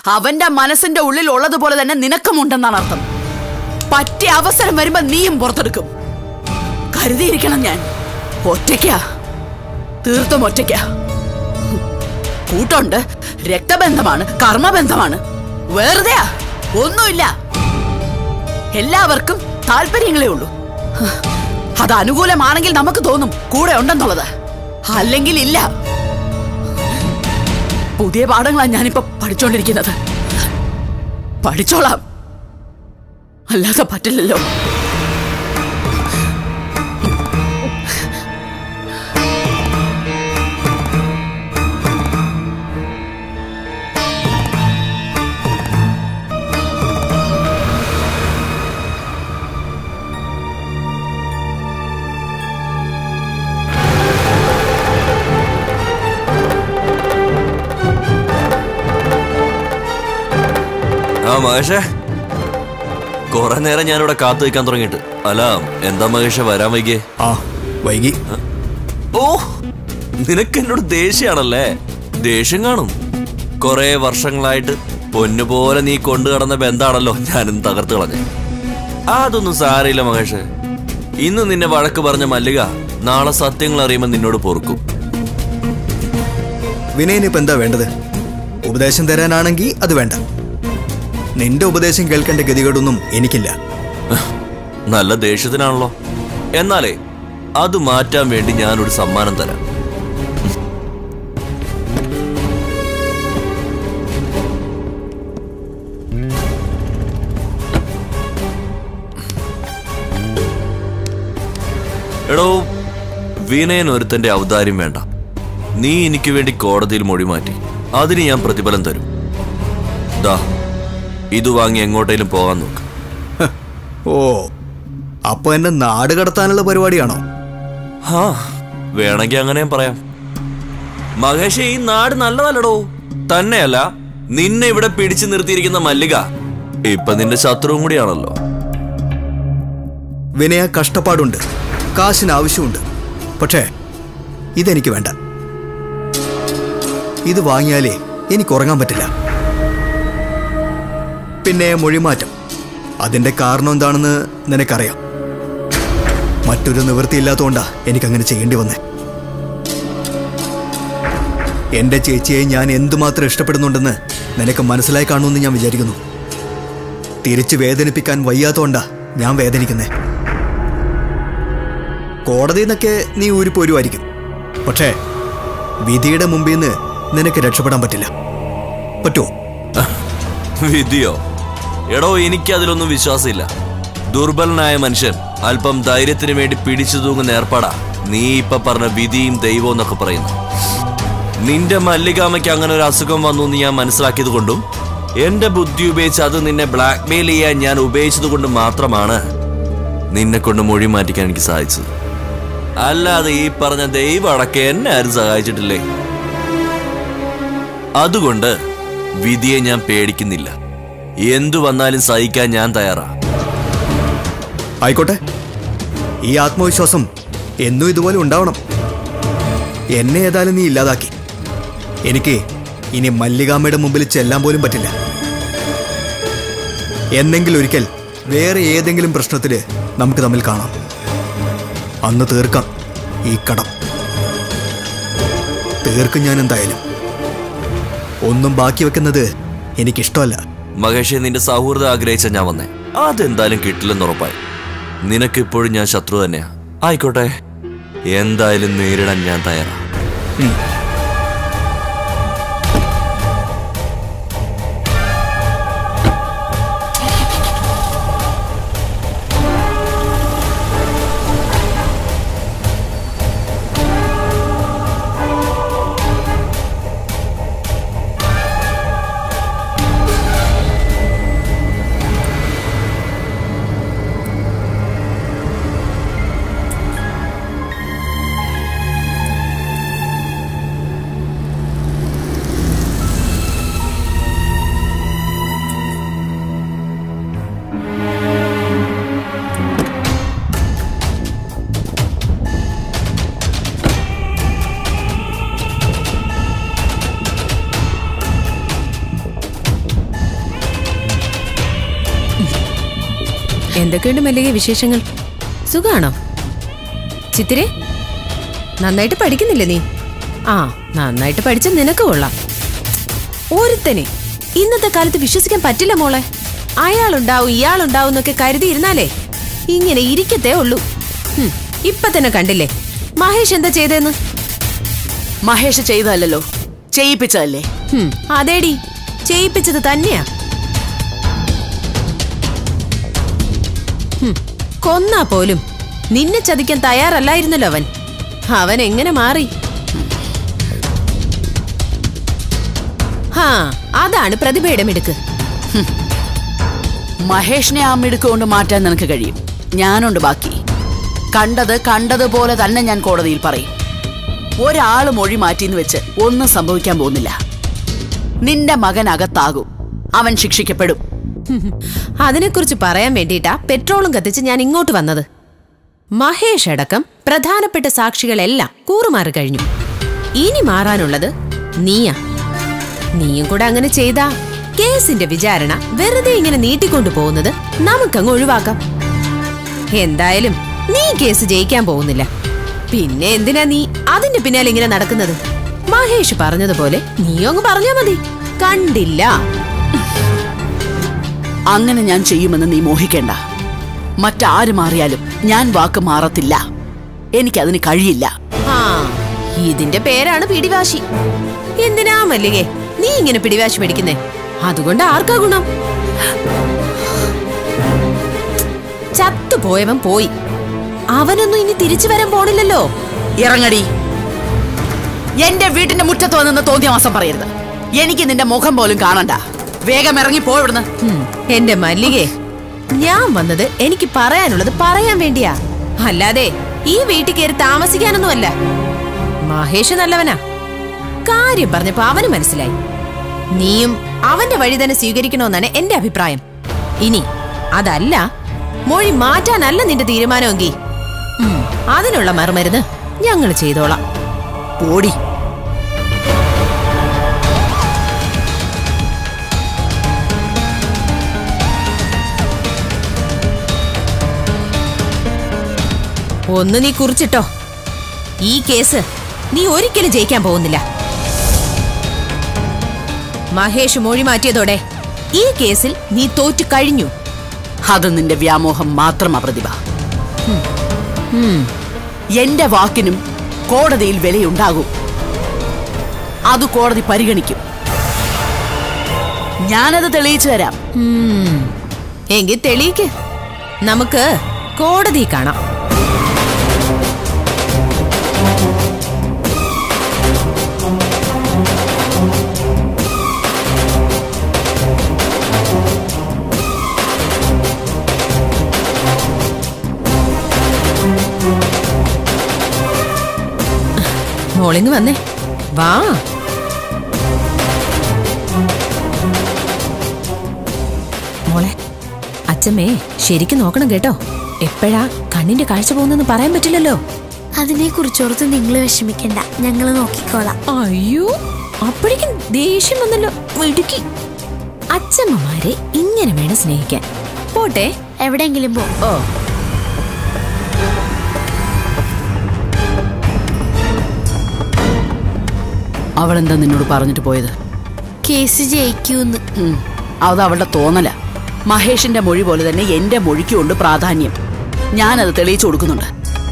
അവന്റെ മനസ്സിന്റെ ഉള്ളിൽ ഉള്ളതുപോലെ തന്നെ നിനക്കുമുണ്ടെന്നാണ് അർത്ഥം പറ്റിയ അവസരം വരുമ്പോ നീയും പുറത്തെടുക്കും കരുതിയിരിക്കണം ഞാൻ ഒറ്റയ്ക്കാ തീർത്തും ഒറ്റയ്ക്കാ കൂട്ടുണ്ട് രക്തബന്ധമാണ് കർമ്മബന്ധമാണ് വെറുതെയാ ഒന്നുമില്ല എല്ലാവർക്കും താല്പര്യങ്ങളേ ഉള്ളൂ അത് അനുകൂലമാണെങ്കിൽ നമുക്ക് തോന്നും കൂടെ ഉണ്ടെന്നുള്ളത് അല്ലെങ്കിൽ ഇല്ല പുതിയ പാഠങ്ങളാണ് ഞാനിപ്പോ പഠിച്ചോണ്ടിരിക്കുന്നത് പഠിച്ചോളാം അല്ലാതെ പറ്റില്ലല്ലോ ആ മഹേഷേ കുറെ നേരം ഞാനിവിടെ കാത്തു വെക്കാൻ തുടങ്ങിയിട്ട് അല്ല എന്താ മഹേഷ വരാൻ വൈകിയേ ആ വൈകി ഓ നിനക്ക് എന്നോട് ദേഷ്യാണല്ലേ ദേഷ്യം കാണും കുറെ വർഷങ്ങളായിട്ട് പൊന്നുപോലെ നീ കൊണ്ടു കടന്ന ബന്ധാണല്ലോ ഞാനും തകർത്ത് കളഞ്ഞെ അതൊന്നും സാരയില്ല മഹേഷ് ഇന്ന് നിന്നെ വഴക്ക് പറഞ്ഞ മല്ലിക നാളെ സത്യങ്ങൾ അറിയുമ്പോൾ നിന്നോട് പൊറുക്കും വിനയന് ഇപ്പൊ എന്താ വേണ്ടത് ഉപദേശം തരാനാണെങ്കിൽ അത് വേണ്ട നിന്റെ ഉപദേശം കേൾക്കേണ്ട ഗതികേടൊന്നും എനിക്കില്ല നല്ല ദേഷ്യത്തിനാണല്ലോ എന്നാലേ അത് മാറ്റാൻ വേണ്ടി ഞാനൊരു സമ്മാനം തരാം എടോ വിനയൻ ഒരുത്തന്റെ ഔദാര്യം വേണ്ട നീ എനിക്ക് വേണ്ടി കോടതിയിൽ മൊഴി മാറ്റി അതിന് ഞാൻ പ്രതിഫലം തരും ദാ ഇത് വാങ്ങി എങ്ങോട്ടേലും പോകാൻ നോക്ക് ഹ്, ഓ അപ്പൊ എന്നെ നാട് കടത്താനുള്ള പരിപാടിയാണോ ഹാ വേണമെങ്കിൽ അങ്ങനെയും പറയാം മഹേഷ് ഈ നാട് നല്ലതല്ലടോ തന്നെയല്ല നിന്നെ ഇവിടെ പിടിച്ചു നിർത്തിയിരിക്കുന്ന മല്ലിക ഇപ്പൊ നിന്റെ ശത്രുവും കൂടിയാണല്ലോ വിനയ കഷ്ടപ്പാടുണ്ട് കാശിന് ആവശ്യമുണ്ട് പക്ഷേ ഇതെനിക്ക് വേണ്ട ഇത് വാങ്ങിയാലേ എനിക്ക് ഉറങ്ങാൻ പറ്റില്ല പിന്നെ മൊഴിമാറ്റം അതിന്റെ കാരണം എന്താണെന്ന് നിനക്കറിയാം മറ്റൊരു നിവൃത്തിയില്ലാത്തതുകൊണ്ടാ എനിക്കങ്ങനെ ചെയ്യേണ്ടി വന്നേ എന്റെ ചേച്ചിയെ ഞാൻ എന്തുമാത്രം ഇഷ്ടപ്പെടുന്നുണ്ടെന്ന് നിനക്ക് മനസ്സിലായി കാണുമെന്ന് ഞാൻ വിചാരിക്കുന്നു തിരിച്ച് വേദനിപ്പിക്കാൻ വയ്യാത്തോണ്ടാ ഞാൻ വേദനിക്കുന്നേ കോടതിയിൽ നിന്നൊക്കെ നീ ഊരിപ്പോരുമായിരിക്കും പക്ഷേ വിധിയുടെ മുമ്പിൽ നിന്ന് നിനക്ക് രക്ഷപ്പെടാൻ പറ്റില്ല പറ്റുമോ വിധിയോ എടോ എനിക്ക് അതിലൊന്നും വിശ്വാസമില്ല ദുർബലനായ മനുഷ്യൻ അല്പം ധൈര്യത്തിന് വേണ്ടി പിടിച്ചു തൂങ്ങുന്ന ഏർപ്പാടാ നീ ഇപ്പൊ പറഞ്ഞ വിധിയും ദൈവവും എന്നൊക്കെ പറയുന്നു നിന്റെ മല്ലികാമയ്ക്ക് അങ്ങനെ ഒരു അസുഖം വന്നു എന്ന് ഞാൻ മനസ്സിലാക്കിയത് കൊണ്ടും എന്റെ ബുദ്ധി ഉപയോഗിച്ച് അത് നിന്നെ ബ്ലാക്ക്മെയിൽ ചെയ്യാൻ ഞാൻ ഉപയോഗിച്ചത് കൊണ്ട് മാത്രമാണ് നിന്നെ കൊണ്ട് മൊഴി മാറ്റിക്കാൻ എനിക്ക് സാധിച്ചത് അല്ലാതെ ഈ പറഞ്ഞ ദൈവം അടക്കം എന്നെ ആരും സഹായിച്ചിട്ടില്ലേ അതുകൊണ്ട് വിധിയെ ഞാൻ പേടിക്കുന്നില്ല എന്തു വന്നാലും സഹിക്കാൻ ഞാൻ തയ്യാറാ ആയിക്കോട്ടെ ഈ ആത്മവിശ്വാസം എന്നും ഇതുപോലെ ഉണ്ടാവണം എന്നെ ഏതായാലും നീ ഇല്ലാതാക്കി എനിക്ക് ഇനി മല്ലികാമ്മയുടെ മുമ്പിൽ ചെല്ലാൻ പോലും പറ്റില്ല എന്നെങ്കിലും ഒരിക്കൽ വേറെ ഏതെങ്കിലും പ്രശ്നത്തില് നമുക്ക് തമ്മിൽ കാണാം അന്ന് തീർക്കാം ഈ കടം തീർക്കും ഞാൻ എന്തായാലും ഒന്നും ബാക്കി വെക്കുന്നത് എനിക്കിഷ്ടമല്ല മഹേഷെ നിന്റെ സൗഹൃദം ആഗ്രഹിച്ച ഞാൻ വന്നേ അതെന്തായാലും കിട്ടില്ലെന്ന് ഉറപ്പായി നിനക്കിപ്പോഴും ഞാൻ ശത്രു തന്നെയാ ആയിക്കോട്ടെ എന്തായാലും നേരിടാൻ ഞാൻ തയ്യാറാ എന്തൊക്കെയുണ്ട് മല്ലിക വിശേഷങ്ങൾ സുഖാണോ ചിത്തിരെ നന്നായിട്ട് പഠിക്കുന്നില്ലേ നീ ആ നന്നായിട്ട് പഠിച്ച നിനക്ക് കൊള്ളാം ഒരുത്തനെ ഇന്നത്തെ കാലത്ത് വിശ്വസിക്കാൻ പറ്റില്ല മോളെ അയാളുണ്ടാവും ഇയാളുണ്ടാവും എന്നൊക്കെ കരുതിയിരുന്നാലേ ഇങ്ങനെ ഇരിക്കത്തേ ഉള്ളൂ ഹും, ഇപ്പൊ തന്നെ കണ്ടില്ലേ മഹേഷ് എന്താ ചെയ്തതെന്ന് മഹേഷ് ചെയ്തതല്ലോ ചെയ്യിപ്പിച്ചതല്ലേ ഹും, അതേടി ചെയ്യിപ്പിച്ചത് തന്നെയാ ഹും, കൊന്നാ പോലും നിന്നെ ചതിക്കാൻ തയ്യാറല്ലായിരുന്നല്ലോ അവൻ അവൻ എങ്ങനെ മാറി ഹാ അതാണ് പ്രതിഭയുടെ മിടുക്ക് മഹേഷിനെ ആ മിടുക്ക് കൊണ്ട് മാറ്റാൻ നിനക്ക് കഴിയും ഞാനുണ്ട് ബാക്കി കണ്ടത് കണ്ടതുപോലെ തന്നെ ഞാൻ കോടതിയിൽ പറയും ഒരാള് മൊഴി മാറ്റിന്ന് വെച്ച് ഒന്നും സംഭവിക്കാൻ പോകുന്നില്ല നിന്റെ മകൻ അകത്താകും അവൻ ശിക്ഷിക്കപ്പെടും ഹും, ഹും. അതിനെക്കുറിച്ച് പറയാൻ വേണ്ടിയിട്ടാ പെട്രോളും കത്തിച്ച് ഞാൻ ഇങ്ങോട്ട് വന്നത് മഹേഷ് അടക്കം പ്രധാനപ്പെട്ട സാക്ഷികളെല്ലാം കൂറുമാറി കഴിഞ്ഞു ഇനി മാറാനുള്ളത് നീയാ നീയും കൂടെ അങ്ങനെ ചെയ്താ കേസിന്റെ വിചാരണ വെറുതെ ഇങ്ങനെ നീട്ടിക്കൊണ്ടു പോകുന്നത് നമുക്കങ്ങ് ഒഴിവാക്കാം എന്തായാലും നീ കേസ് ജയിക്കാൻ പോകുന്നില്ല പിന്നെ എന്തിനാ നീ അതിന്റെ പിന്നാലെ ഇങ്ങനെ നടക്കുന്നത് മഹേഷ് പറഞ്ഞതുപോലെ നീ അങ്ങ് പറഞ്ഞാ മതി കണ്ടില്ല അങ്ങനെ ഞാൻ ചെയ്യുമെന്ന് നീ മോഹിക്കേണ്ട മറ്റാര് മാറിയാലും ഞാൻ വാക്ക് മാറത്തില്ല എനിക്കതിന് കഴിയില്ല ആ ഇതിന്റെ പേരാണ് പിടിവാശി എന്തിനാ മല്ലികെ നീ ഇങ്ങനെ പിടിവാശി മേടിക്കുന്നേ അതുകൊണ്ട് ആർക്കാ ഗുണം ചത്തുപോയവൻ പോയി അവനൊന്നും ഇനി തിരിച്ചു വരാൻ പോണില്ലല്ലോ ഇറങ്ങടി എന്റെ വീട്ടിന്റെ മുറ്റത്ത് വന്നെന്ന് തോന്നിയ മാസം പറയരുത് എനിക്ക് നിന്റെ മുഖം പോലും കാണണ്ട വേഗം ഇറങ്ങി പോ ഇവിടുന്ന് ഹും, എന്റെ മല്ലികെ ഞാൻ വന്നത് എനിക്ക് പറയാനുള്ളത് പറയാൻ വേണ്ടിയാ അല്ലാതെ ഈ വീട്ടിൽ കയറി താമസിക്കാനൊന്നുമല്ല മഹേഷ് നല്ലവനാ കാര്യം പറഞ്ഞപ്പോ അവന് മനസ്സിലായി നീയും അവന്റെ വഴി തന്നെ സ്വീകരിക്കണമെന്നാണ് എന്റെ അഭിപ്രായം ഇനി അതല്ല മൊഴി മാറ്റാനല്ല നിന്റെ തീരുമാനമെങ്കിൽ ഉം, അതിനുള്ള മറുമരുന്ന് ഞങ്ങൾ ചെയ്തോളാം പോടി ഒന്ന് നീ കുറിച്ചിട്ടോ ഈ കേസ് നീ ഒരിക്കലും ജയിക്കാൻ പോകുന്നില്ല മഹേഷ് മൊഴി മാറ്റിയതോടെ ഈ കേസിൽ നീ തോറ്റു കഴിഞ്ഞു അത് നിന്റെ വ്യാമോഹം മാത്രമാ പ്രതിഭ ഉം. എന്റെ വാക്കിനും കോടതിയിൽ വിലയുണ്ടാകും അത് കോടതി പരിഗണിക്കും ഞാനത് തെളിയിച്ചു തരാം ഉം. എങ്കിൽ തെളിയിക്ക് നമുക്ക് കോടതി കാണാം മോളിങ് വന്നേ വാ മോളെ അച്ഛമ്മേ ശരിക്കും നോക്കണം കേട്ടോ എപ്പോഴാ കണ്ണിന്റെ കാഴ്ച പോകുന്നെന്ന് പറയാൻ പറ്റില്ലല്ലോ അതിനെ കുറിച്ചോർത്ത് നിങ്ങൾ വിഷമിക്കണ്ട ഞങ്ങൾ നോക്കിക്കോളാം അയ്യോ അപ്പോഴേക്കും ദേഷ്യം വന്നല്ലോ മിടുക്കി അച്ഛമ്മമാരെ ഇങ്ങനെ വേണം സ്നേഹിക്കാൻ പോട്ടെ എവിടെയെങ്കിലും പോ ഓ അവളെന്താ നിന്നോട് പറഞ്ഞിട്ട് പോയത് കേസ് ജയിക്കൂന്ന് ഉം, അത് അവളുടെ തോന്നല മഹേഷിന്റെ മൊഴി പോലെ തന്നെ എന്റെ മൊഴിക്കുണ്ട് പ്രാധാന്യം ഞാനത് തെളിയിച്ചു കൊടുക്കുന്നുണ്ട്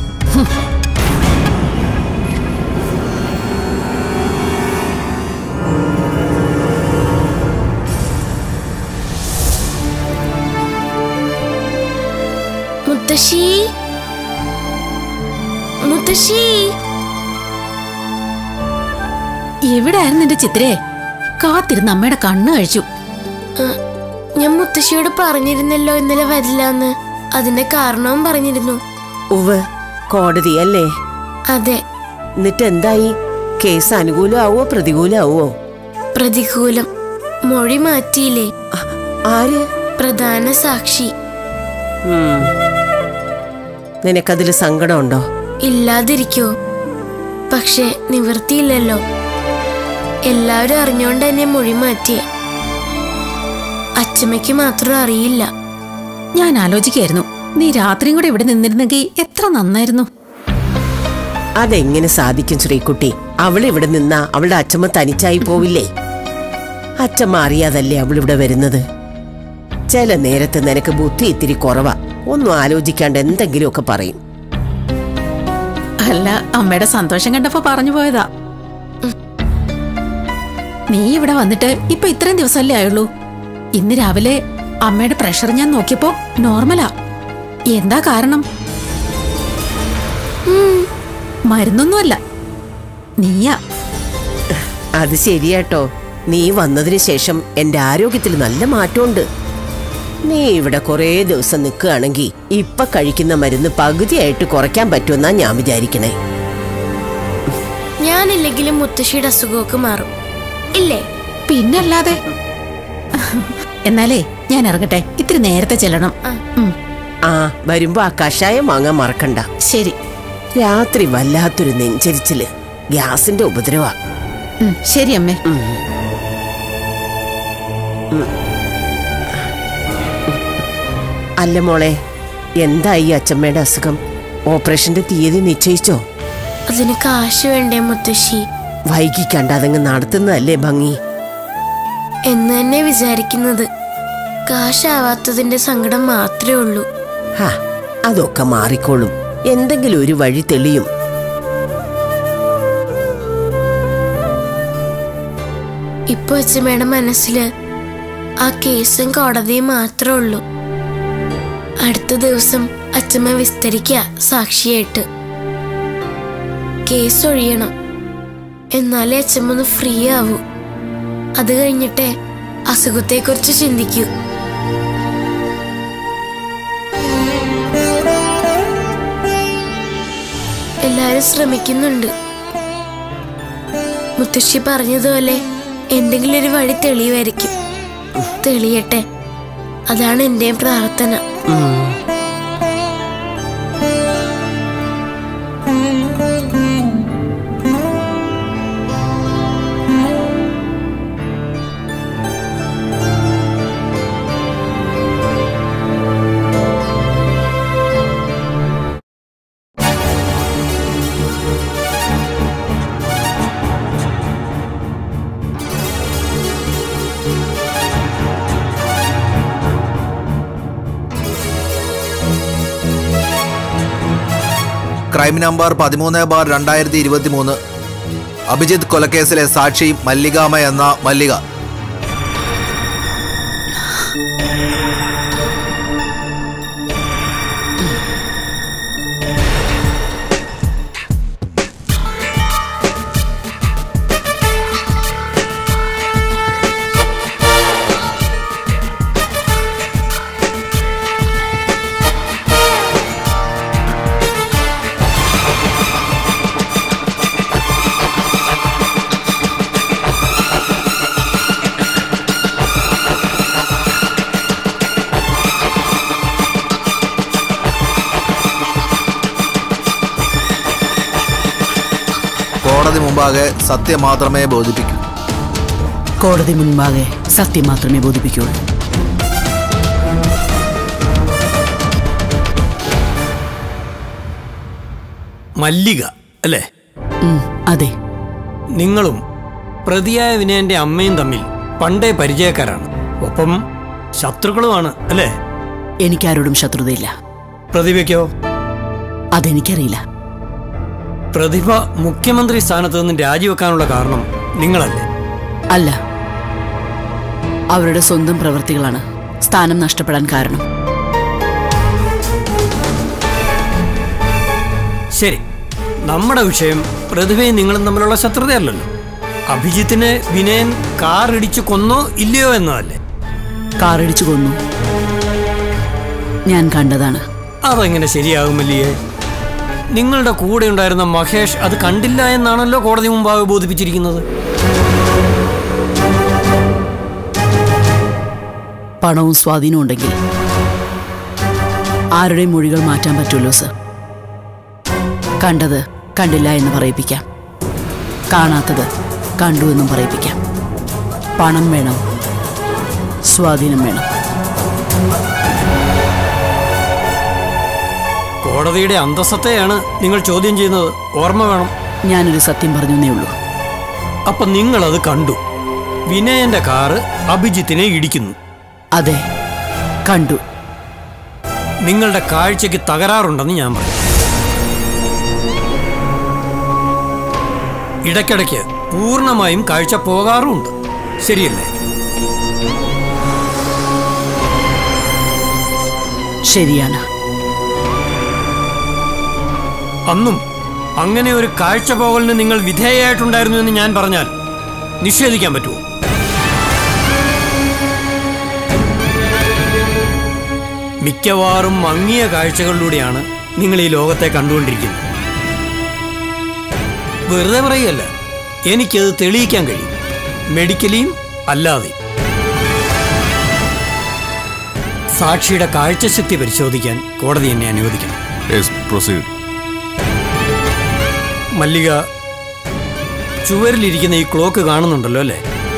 മുത്തശ്ശി മുത്തശ്ശി എവിടായിരുന്നു എന്റെ ചിത്രേ കാത്തിരുന്ന് അമ്മയുടെ കണ്ണ് കഴിച്ചു ആ, ഞാൻ മുത്തശ്ശിയോട് പറഞ്ഞിരുന്നല്ലോ ഇന്നലെ വരില്ലാന്ന് അതിന്റെ കാരണവും പറഞ്ഞിരുന്നു ഉവ് കോടതിയല്ലേ അതെ എന്നിട്ട് എന്തായി കേസ് അനുകൂലമാവോ പ്രതികൂലമാവോ പ്രതികൂലം മൊഴി മാറ്റിയില്ലേ ആ- ആര് പ്രധാന സാക്ഷി ഉം. നിനക്കതില് സങ്കടമുണ്ടോ ഇല്ലാതിരിക്കോ പക്ഷെ നിവൃത്തിയില്ലല്ലോ എല്ലാവരും അറിഞ്ഞോണ്ട് തന്നെ മൊഴി മാറ്റിയേ അച്ചമ്മയ്ക്ക് മാത്രം അറിയില്ല ഞാൻ ആലോചിക്കായിരുന്നു നീ രാത്രിയും കൂടെ ഇവിടെ നിന്നിരുന്നെങ്കിൽ എത്ര നന്നായിരുന്നു അതെങ്ങനെ സാധിക്കും ശ്രീകുട്ടി അവളിവിടെ നിന്നാ അവളുടെ അച്ഛമ്മ തനിച്ചായി പോവില്ലേ അച്ഛമ്മ അറിയാതല്ലേ അവളിവിടെ വരുന്നത് ചില നേരത്ത് നിനക്ക് ബുദ്ധി ഇത്തിരി കുറവാ ഒന്നും ആലോചിക്കാണ്ട് എന്തെങ്കിലുമൊക്കെ പറയും അല്ല അമ്മയുടെ സന്തോഷം കണ്ടപ്പോ പറഞ്ഞു പോയതാ നീ ഇവിടെ വന്നിട്ട് ഇപ്പൊ ഇത്രയും ദിവസമല്ലേ ആയുള്ളൂ ഇന്ന് രാവിലെ അമ്മയുടെ പ്രഷർ ഞാൻ നോക്കിയപ്പോ നോർമലാ എന്താ കാരണം മരുന്നൊന്നുമല്ല നീയാ അത് ശരിയാട്ടോ നീ വന്നതിന് ശേഷം എന്റെ ആരോഗ്യത്തിൽ നല്ല മാറ്റമുണ്ട് നീ ഇവിടെ കുറേ ദിവസം നിൽക്കുകയാണെങ്കിൽ ഇപ്പൊ കഴിക്കുന്ന മരുന്ന് പകുതിയായിട്ട് കുറയ്ക്കാൻ പറ്റുമെന്നാ ഞാൻ വിചാരിക്കണേ ഞാനില്ലെങ്കിലും മുത്തശ്ശിയുടെ അസുഖമൊക്കെ മാറും ഇല്ലേ പിന്നല്ലാതെ എന്നാലേ ഞാൻ ഇറങ്ങട്ടെ ഇത്തിരി നേരത്തെ ചെല്ലണം ഉം, ആ വരുമ്പോ ആ കഷായം വാങ്ങാൻ മറക്കണ്ട ശരി രാത്രി വല്ലാത്തൊരു നെഞ്ചരിച്ചില് ഗ്യാസിന്റെ ഉപദ്രവ ഉം, ശരി അമ്മേ അല്ല മോളെ എന്തായി അച്ഛമ്മയുടെ അസുഖം ഓപ്പറേഷന്റെ തീയതി നിശ്ചയിച്ചോ അതിന് കാശ് വേണ്ടേ മുത്തശ്ശി വൈകിക്കണ്ട അതങ്ങ് നടത്തുന്നതല്ലേ ഭംഗി എന്ന് തന്നെ വിചാരിക്കുന്നത് കാശാവാത്തതിന്റെ സങ്കടം മാത്രമേ ഉള്ളൂ ഹാ അതൊക്കെ മാറിക്കോളും എന്തെങ്കിലും ഒരു വഴി തെളിയും ഇപ്പൊ അച്ഛമ്മയുടെ മനസ്സില് ആ കേസും കോടതിയും മാത്രമേ ഉള്ളൂ അടുത്ത ദിവസം അച്ഛമ്മ വിസ്തരിക്ക സാക്ഷിയായിട്ട് കേസ് ഒഴിയണം എന്നാലേ അച്ഛമ്മ ഒന്ന് ഫ്രീ ആവൂ അത് കഴിഞ്ഞിട്ടേ അസുഖത്തെക്കുറിച്ച് ചിന്തിക്കൂ എല്ലാരും ശ്രമിക്കുന്നുണ്ട് മുത്തശ്ശി പറഞ്ഞതുപോലെ എന്തെങ്കിലും ഒരു വഴി തെളിയുമായിരിക്കും തെളിയട്ടെ അതാണ് എന്റെയും പ്രാർത്ഥന ക്രൈം നമ്പർ പതിമൂന്ന് ബാർ രണ്ടായിരത്തി ഇരുപത്തി മൂന്ന് അഭിജിത്ത് കൊലക്കേസിലെ സാക്ഷി മല്ലികാമ എന്ന മല്ലിക കോടതി മുമ്പാകെ സത്യം മാത്രമേ ബോധിപ്പിക്കൂ കോടതി മുൻപാകെ സത്യം മാത്രമേ ബോധിപ്പിക്കുള്ളൂ മല്ലിക അല്ലേ ഉം, അതെ നിങ്ങളും പ്രതിയായ വിനയന്റെ അമ്മയും തമ്മിൽ പണ്ടേ പരിചയക്കാരാണ് ഒപ്പം ശത്രുക്കളുമാണ് അല്ലേ എനിക്കാരോടും ശത്രുതയില്ല പ്രതിഭയ്ക്കോ അതെനിക്കറിയില്ല പ്രതിഭ മുഖ്യമന്ത്രി സ്ഥാനത്ത് നിന്ന് രാജിവെക്കാനുള്ള കാരണം നിങ്ങളല്ലേ അല്ല അവരുടെ സ്വന്തം പ്രവൃത്തികളാണ് സ്ഥാനം നഷ്ടപ്പെടാൻ കാരണം ശരി നമ്മുടെ വിഷയം പ്രതിഭയും നിങ്ങളും തമ്മിലുള്ള ശത്രുതയല്ലല്ലോ അഭിജിത്തിനെ വിനയൻ കാർ ഇടിച്ചു കൊന്നോ ഇല്ലയോ എന്നതല്ലേ കാറിടിച്ചു കൊന്നു ഞാൻ കണ്ടതാണ് അതെങ്ങനെ ശരിയാകുമല്ലേ നിങ്ങളുടെ കൂടെ ഉണ്ടായിരുന്ന മഹേഷ് അത് കണ്ടില്ല എന്നാണല്ലോ കോടതി മുമ്പാകെ ബോധിപ്പിച്ചിരിക്കുന്നത് പണവും സ്വാധീനവും ഉണ്ടെങ്കിൽ ആരുടെയും മൊഴികൾ മാറ്റാൻ പറ്റുമല്ലോ സർ കണ്ടത് കണ്ടില്ല എന്ന് പറയിപ്പിക്കാം കാണാത്തത് കണ്ടു എന്നും പറയിപ്പിക്കാം പണം വേണം സ്വാധീനം വേണം കോടതിയുടെ അന്തസ്സത്തെയാണ് നിങ്ങൾ ചോദ്യം ചെയ്യുന്നത് ഓർമ്മ വേണം ഞാനൊരു സത്യം പറഞ്ഞേ ഉള്ളൂ അപ്പൊ നിങ്ങളത് കണ്ടു വിനയന്റെ കാറ് അഭിജിത്തിനെ ഇടിക്കുന്നു അതെ കണ്ടു നിങ്ങളുടെ കാഴ്ചയ്ക്ക് തകരാറുണ്ടെന്ന് ഞാൻ പറയും ഇടയ്ക്കിടയ്ക്ക് പൂർണ്ണമായും കാഴ്ച പോകാറുമുണ്ട് ശരിയല്ലേ ശരിയാണ് അന്നും അങ്ങനെ ഒരു കാഴ്ച പോകലിന് നിങ്ങൾ വിധേയമായിട്ടുണ്ടായിരുന്നു എന്ന് ഞാൻ പറഞ്ഞാൽ നിഷേധിക്കാൻ പറ്റുമോ മിക്കവാറും മങ്ങിയ കാഴ്ചകളിലൂടെയാണ് നിങ്ങൾ ഈ ലോകത്തെ കണ്ടുകൊണ്ടിരിക്കുന്നത് വെറുതെ പറയല്ല എനിക്കത് തെളിയിക്കാൻ കഴിയും മെഡിക്കലിയും അല്ലാതെ സാക്ഷിയുടെ കാഴ്ചശക്തി പരിശോധിക്കാൻ കോടതി എന്നെ അനുവദിക്കണം പ്രൊസീഡ് മല്ലിക ചുവരിലിരിക്കുന്ന ഈ ക്ലോക്ക് കാണുന്നുണ്ടല്ലോ അല്ലേ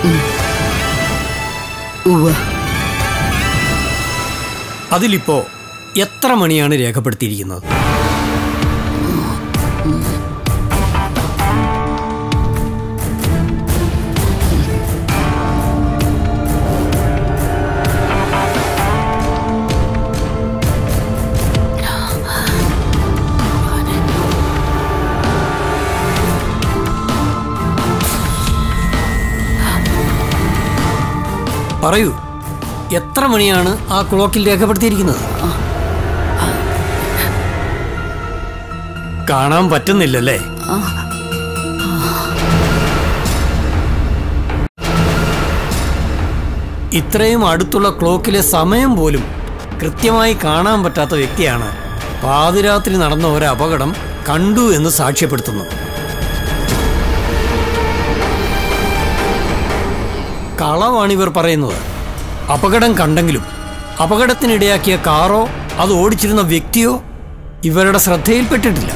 ഉവ്വ് അതിലിപ്പോ എത്ര മണിയാണ് രേഖപ്പെടുത്തിയിരിക്കുന്നത് പറയൂ എത്ര മണിയാണ് ആ ക്ലോക്കിൽ രേഖപ്പെടുത്തിയിരിക്കുന്നത് കാണാൻ പറ്റുന്നില്ലല്ലേ ഇത്രയും അടുത്തുള്ള ക്ലോക്കിലെ സമയം പോലും കൃത്യമായി കാണാൻ പറ്റാത്ത വ്യക്തിയാണ് പാതിരാത്രി നടന്ന ഒരു അപകടം കണ്ടു എന്ന് സാക്ഷ്യപ്പെടുത്തുന്നത് കളവാണിവർ പറയുന്നത് അപകടം കണ്ടെങ്കിലും അപകടത്തിനിടയാക്കിയ കാറോ അത് ഓടിച്ചിരുന്ന വ്യക്തിയോ ഇവരുടെ ശ്രദ്ധയിൽപ്പെട്ടിട്ടില്ല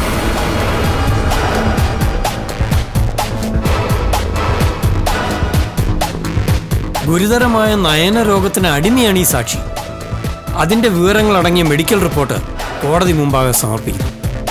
ഗുരുതരമായ നയന രോഗത്തിന് അടിമയാണ് ഈ സാക്ഷി അതിന്റെ വിവരങ്ങൾ അടങ്ങിയ മെഡിക്കൽ റിപ്പോർട്ട് കോടതി മുമ്പാകെ സമർപ്പിക്കും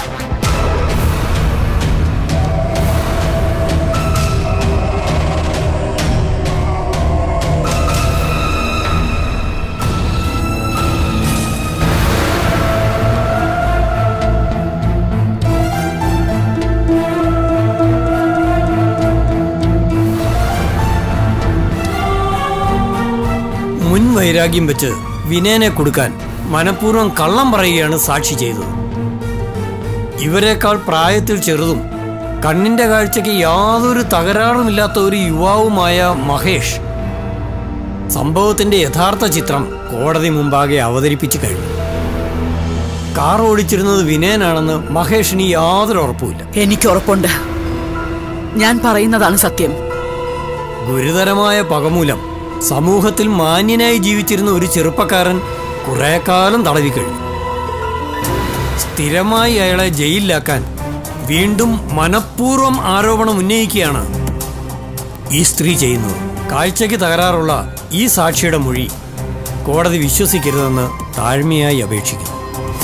മുൻ വൈരാഗ്യം വെച്ച് വിനയനെ കൊടുക്കാൻ മനഃപൂർവ്വം കള്ളം പറയുകയാണ് സാക്ഷി ചെയ്തത് ഇവരെക്കാൾ പ്രായത്തിൽ ചെറുതും കണ്ണിന്റെ കാഴ്ചയ്ക്ക് യാതൊരു തകരാറുമില്ലാത്ത ഒരു യുവാവുമായ മഹേഷ് സംഭവത്തിന്റെ യഥാർത്ഥ ചിത്രം കോടതി മുമ്പാകെ അവതരിപ്പിച്ചു കഴിഞ്ഞു കാർ ഓടിച്ചിരുന്നത് വിനയനാണെന്ന് മഹേഷിന് യാതൊരു ഉറപ്പുമില്ല എനിക്ക് ഉറപ്പുണ്ട് ഞാൻ പറയുന്നതാണ് സത്യം ഗുരുതരമായ പകമൂലം സമൂഹത്തിൽ മാന്യനായി ജീവിച്ചിരുന്ന ഒരു ചെറുപ്പക്കാരൻ കുറെ കാലം തടവിക്കഴിഞ്ഞു സ്ഥിരമായി അയാളെ ജയിലിലാക്കാൻ വീണ്ടും മനഃപൂർവ്വം ആരോപണം ഉന്നയിക്കുകയാണ് ഈ സ്ത്രീ ചെയ്യുന്നത് കാഴ്ചയ്ക്ക് തകരാറുള്ള ഈ സാക്ഷിയുടെ മൊഴി കോടതി വിശ്വസിക്കരുതെന്ന് താഴ്മയായി അപേക്ഷിക്കുന്നു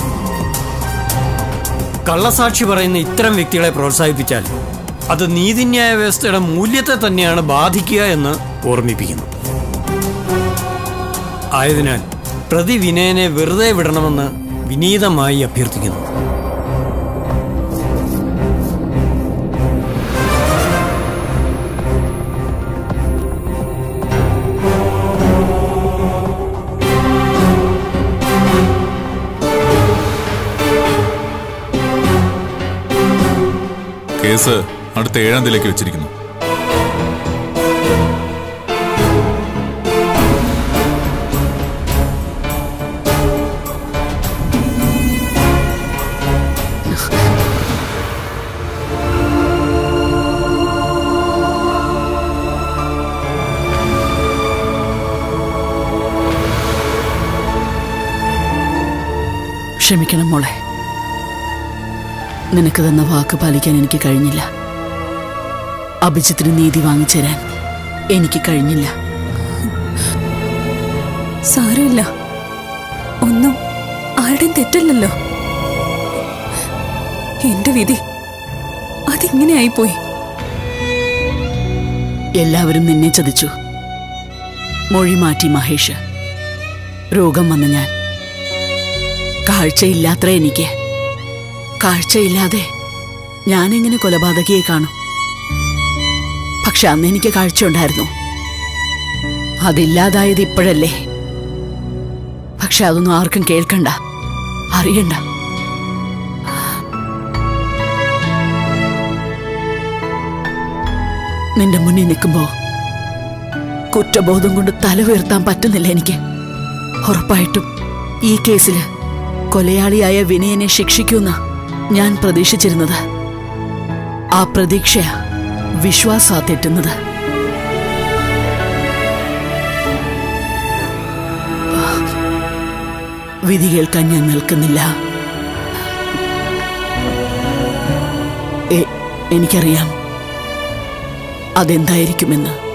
കള്ളസാക്ഷി പറയുന്ന ഇത്തരം വ്യക്തികളെ പ്രോത്സാഹിപ്പിച്ചാൽ അത് നീതിന്യായ വ്യവസ്ഥയുടെ മൂല്യത്തെ തന്നെയാണ് ബാധിക്കുക എന്ന് ഓർമ്മിപ്പിക്കുന്നു ആയതിനാൽ പ്രതി വിനയനെ വെറുതെ വിടണമെന്ന് വിനീതമായി അഭ്യർത്ഥിക്കുന്നു കേസ് അടുത്ത ഏഴാം തീയതിയിലേക്ക് വെച്ചിരിക്കുന്നു ക്ഷമിക്കണം മോളെ നിനക്ക് തന്ന വാക്ക് പാലിക്കാൻ എനിക്ക് കഴിഞ്ഞില്ല അഭിജിത്തിന് നീതി വാങ്ങിച്ചേരാൻ എനിക്ക് കഴിഞ്ഞില്ല സാരമില്ല ഒന്നും ആരുടെയും തെറ്റല്ലല്ലോ എന്റെ വിധി അതിങ്ങനെ ആയിപ്പോയി എല്ലാവരും നിന്നെ ചതിച്ചു മൊഴി മാറ്റി മഹേഷ് രോഗം വന്ന് ഞാൻ കാഴ്ചയില്ലാത്ര എനിക്ക് കാഴ്ചയില്ലാതെ ഞാനെങ്ങനെ കൊലപാതകിയെ കാണും പക്ഷെ അന്ന് എനിക്ക് കാഴ്ചയുണ്ടായിരുന്നു അതില്ലാതായത് ഇപ്പോഴല്ലേ പക്ഷെ അതൊന്നും ആർക്കും കേൾക്കണ്ട അറിയണ്ട നിന്റെ മുന്നിൽ നിൽക്കുമ്പോ കുറ്റബോധം കൊണ്ട് തല ഉയർത്താൻ പറ്റുന്നില്ല എനിക്ക് ഉറപ്പായിട്ടും ഈ കേസില് കൊലയാളിയായ വിനയനെ ശിക്ഷിക്കുന്ന ഞാൻ പ്രതീക്ഷിച്ചിരുന്നത് ആ പ്രതീക്ഷ വിശ്വാസാ തെറ്റുന്നത് വിധി കേൾക്കാൻ ഞാൻ നിൽക്കുന്നില്ല എ- എനിക്കറിയാം അതെന്തായിരിക്കുമെന്ന്